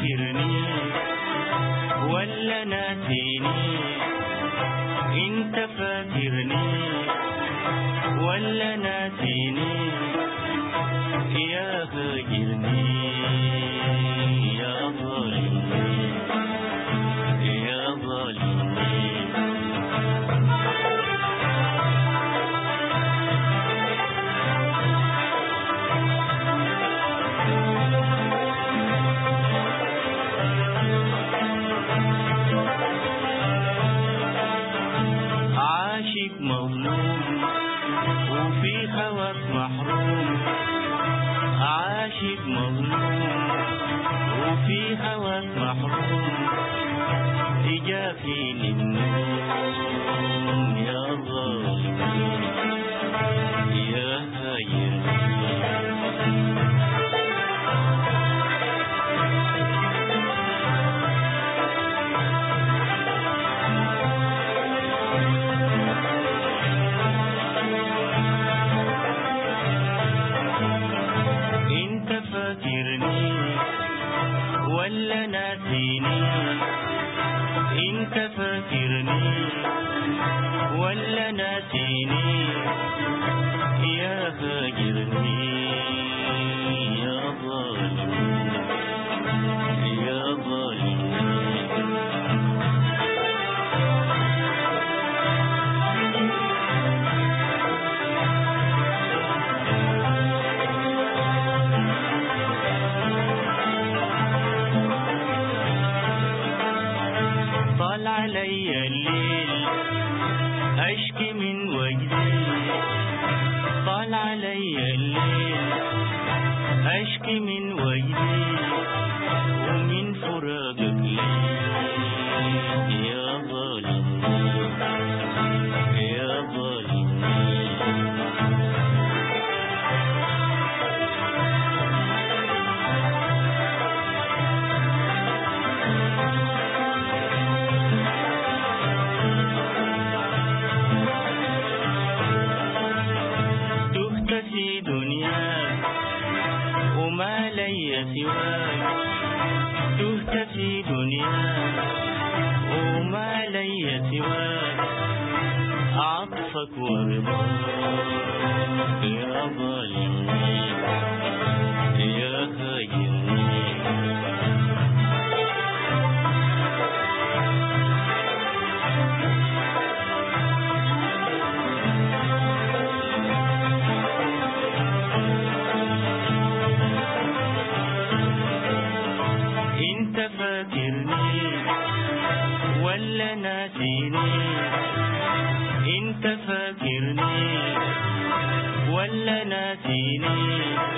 فاكرني ولا ناسيني انت فاكرني ولا ناسيني يا هاجرني يا ظالمني يا ظالمني عاشق مظلوم وفي هواك محروم عاشق مظلوم وفي هواك محروم إجا فيني النوم يا ظالمين يا هايرين انت فاكرني ولا ناسيني انت فاكرني ولا ناسيني يا هاجرني يا ظالمين يا ظالمين طال علي الليل أشكي من وجدي طال علي الليل أشكي من وجدي ومن فراقك لي يا ظالم يا ظالم تهت في دنياك وما لي سواك تهت في دنياك وما لي سواك عطفك ورضاك يا ظالمني يا هاجرني انت فاكرني ولا ناسيني انت فاكرني ولا ناسيني